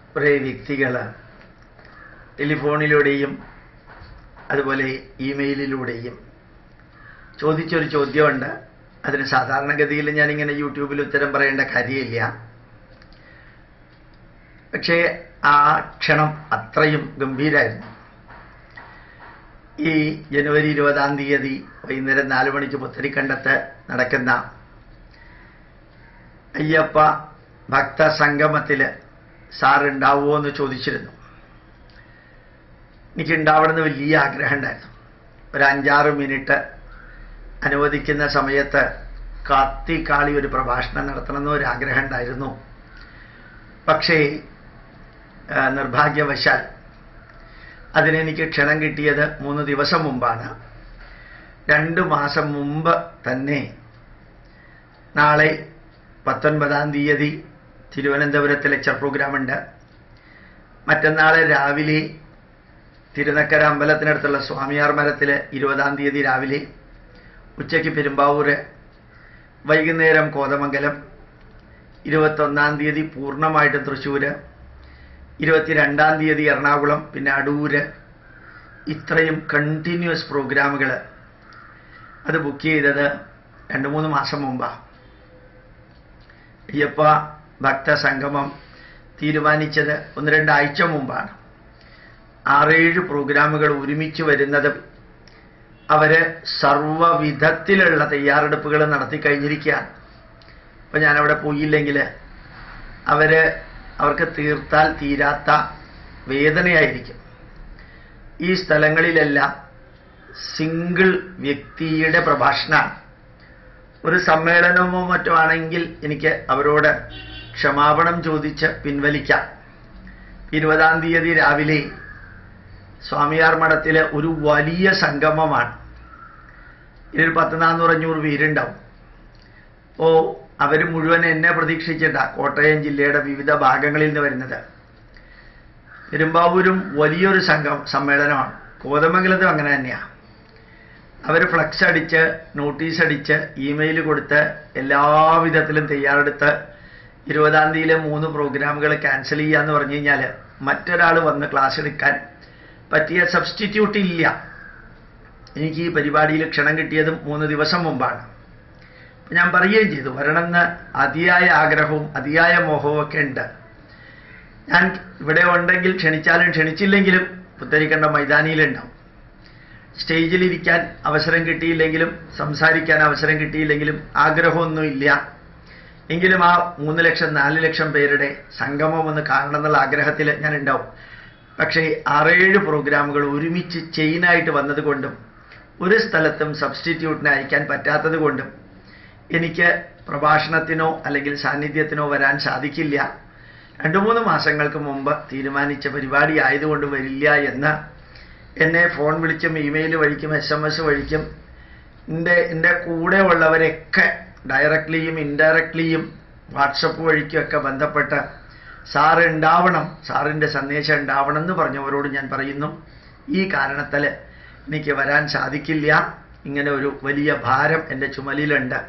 കുറേ വ്യക്തികൾ ടെലിഫോണിലൂടെയും അതുപോലെ ഇമെയിലിലൂടെയും ചോദിച്ചൊരു ചോദ്യമുണ്ട് അതിന് സാധാരണഗതിയിൽ ഞാനിങ്ങനെ യൂട്യൂബിൽ ഉത്തരം പറയേണ്ട കാര്യമില്ല പക്ഷേ ആ ക്ഷണം അത്രയും ഗംഭീരായിരുന്നു ഈ ജനുവരി ഇരുപതാം തീയതി വൈകുന്നേരം നാല് മണിക്ക് പുത്തരിക്കണ്ടത്ത് നടക്കുന്ന അയ്യപ്പ ഭക്ത സംഗമത്തിൽ സാർ ഉണ്ടാവുമോ എന്ന് ചോദിച്ചിരുന്നു എനിക്ക് ഉണ്ടാവണമെന്ന് വലിയ ആഗ്രഹം ഉണ്ടായിരുന്നു ഒരു അഞ്ചാറ് മിനിറ്റ് അനുവദിക്കുന്ന സമയത്ത് കാത്തിക്കാളി ഒരു പ്രഭാഷണം നടത്തണമെന്ന് ഒരു ആഗ്രഹം ഉണ്ടായിരുന്നു പക്ഷേ ആ, നിർഭാഗ്യവശാൽ അതിനെനിക്ക് ക്ഷണം കിട്ടിയത് മൂന്ന് ദിവസം മുമ്പാണ് രണ്ട് മാസം മുമ്പ് തന്നെ നാളെ പത്തൊൻപതാം തീയതി തിരുവനന്തപുരത്ത് ലെക്ചർ പ്രോഗ്രാമുണ്ട് മറ്റന്നാളെ രാവിലെ തിരുനക്കര അമ്പലത്തിനടുത്തുള്ള സ്വാമിയാർ മരത്തിൽ ഇരുപതാം തീയതി രാവിലെ ഉച്ചയ്ക്ക് പെരുമ്പാവൂര് വൈകുന്നേരം കോതമംഗലം ഇരുപത്തൊന്നാം തീയതി പൂർണ്ണമായിട്ടും തൃശ്ശൂര് ഇരുപത്തിരണ്ടാം തീയതി എറണാകുളം പിന്നെ അടൂര് ഇത്രയും കണ്ടിന്യൂസ് പ്രോഗ്രാമുകൾ അത് ബുക്ക് ചെയ്തത് രണ്ട് മൂന്ന് മാസം മുമ്പാണ് അയ്യപ്പ ഭക്ത സംഗമം തീരുമാനിച്ചത് ഒന്ന് രണ്ടാഴ്ച മുമ്പാണ് ആറേഴ് പ്രോഗ്രാമുകൾ ഒരുമിച്ച് വരുന്നത് അവര് സർവവിധത്തിലുള്ള തയ്യാറെടുപ്പുകൾ നടത്തി കഴിഞ്ഞിരിക്കുകയാണ് അപ്പം ഞാനവിടെ പോയില്ലെങ്കിൽ അവര് അവർക്ക് തീർത്താൽ തീരാത്ത വേദനയായിരിക്കും ഈ സ്ഥലങ്ങളിലെല്ലാം സിംഗിൾ വ്യക്തിയുടെ പ്രഭാഷണമാണ് ഒരു സമ്മേളനമോ മറ്റോ ആണെങ്കിൽ എനിക്ക് അവരോട് ക്ഷമാപണം ചോദിച്ച് പിൻവലിക്കാം ഇരുപതാം തീയതി രാവിലെ സ്വാമിയാർ മഠത്തിലെ ഒരു വലിയ സംഗമമാണ് ഇതിൽ പത്ത് നാന്നൂറഞ്ഞൂറ് പേരുണ്ടാവും അപ്പോൾ അവർ മുഴുവൻ എന്നെ പ്രതീക്ഷിച്ചിട്ടാണ് കോട്ടയം ജില്ലയുടെ വിവിധ ഭാഗങ്ങളിൽ നിന്ന് വരുന്നത് പെരുമ്പാവൂരും വലിയൊരു സംഘം സമ്മേളനമാണ് കോതമംഗലത്തും അങ്ങനെ തന്നെയാണ് അവർ ഫ്ലക്സ് അടിച്ച് നോട്ടീസ് അടിച്ച് ഇമെയിൽ കൊടുത്ത് എല്ലാവിധത്തിലും തയ്യാറെടുത്ത് ഇരുപതാം തീയതിയിലെ മൂന്ന് പ്രോഗ്രാമുകൾ ക്യാൻസൽ ചെയ്യാന്ന് പറഞ്ഞു കഴിഞ്ഞാൽ മറ്റൊരാൾ വന്ന് ക്ലാസ് എടുക്കാൻ പറ്റിയ സബ്സ്റ്റിറ്റ്യൂട്ട് ഇല്ല എനിക്ക് ഈ പരിപാടിയിൽ ക്ഷണം കിട്ടിയതും മൂന്ന് ദിവസം മുമ്പാണ് ഞാൻ പറയുകയും ചെയ്തു വരണമെന്ന് അതിയായ ആഗ്രഹവും അതിയായ മോഹവും ഒക്കെ ഉണ്ട് ഞാൻ ഇവിടെ ഉണ്ടെങ്കിൽ ക്ഷണിച്ചാലും ക്ഷണിച്ചില്ലെങ്കിലും പുത്തരിക്കണ്ട മൈതാനിയിലുണ്ടാവും സ്റ്റേജിലിരിക്കാൻ അവസരം കിട്ടിയില്ലെങ്കിലും സംസാരിക്കാൻ അവസരം കിട്ടിയില്ലെങ്കിലും ആഗ്രഹമൊന്നുമില്ല എങ്കിലും ആ മൂന്ന് ലക്ഷം നാല് ലക്ഷം പേരുടെ സംഗമം ഒന്ന് കാണണം എന്നുള്ള ആഗ്രഹത്തിൽ ഞാൻ ഉണ്ടാവും പക്ഷേ ആറേഴ് പ്രോഗ്രാമുകൾ ഒരുമിച്ച് ചെയിനായിട്ട് വന്നതുകൊണ്ടും ഒരു സ്ഥലത്തും സബ്സ്റ്റിറ്റ്യൂട്ടിനെ അയക്കാൻ പറ്റാത്തത് കൊണ്ടും എനിക്ക് പ്രഭാഷണത്തിനോ അല്ലെങ്കിൽ സാന്നിധ്യത്തിനോ വരാൻ സാധിക്കില്ല രണ്ടു മൂന്ന് മാസങ്ങൾക്ക് മുമ്പ് തീരുമാനിച്ച പരിപാടി ആയതുകൊണ്ട് വരില്ല എന്ന് എന്നെ ഫോൺ വിളിച്ചും ഇമെയിൽ വഴിക്കും എസ് എം എസ് വഴിക്കും എൻ്റെ എൻ്റെ കൂടെ ഉള്ളവരെയൊക്കെ ഡയറക്റ്റ്ലിയും ഇൻഡയറക്റ്റ്ലിയും വാട്സപ്പ് വഴിക്കുമൊക്കെ ബന്ധപ്പെട്ട് സാറ് ഉണ്ടാവണം സാറിൻ്റെ സന്ദേശം ഉണ്ടാവണം എന്ന് പറഞ്ഞവരോട് ഞാൻ പറയുന്നു ഈ കാരണത്തിൽ എനിക്ക് വരാൻ സാധിക്കില്ല ഇങ്ങനെ ഒരു വലിയ ഭാരം എൻ്റെ ചുമലിലുണ്ട്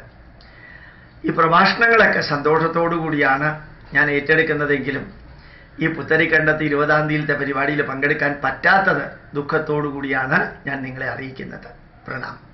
ഈ പ്രഭാഷണങ്ങളൊക്കെ സന്തോഷത്തോടു കൂടിയാണ് ഞാൻ ഏറ്റെടുക്കുന്നതെങ്കിലും ഈ പുത്തരിക്കണ്ടത്ത് ഇരുപതാം തീയതിയിലത്തെ പരിപാടിയിൽ പങ്കെടുക്കാൻ പറ്റാത്തത് ദുഃഖത്തോടു കൂടിയാണ് ഞാൻ നിങ്ങളെ അറിയിക്കുന്നത് പ്രണാം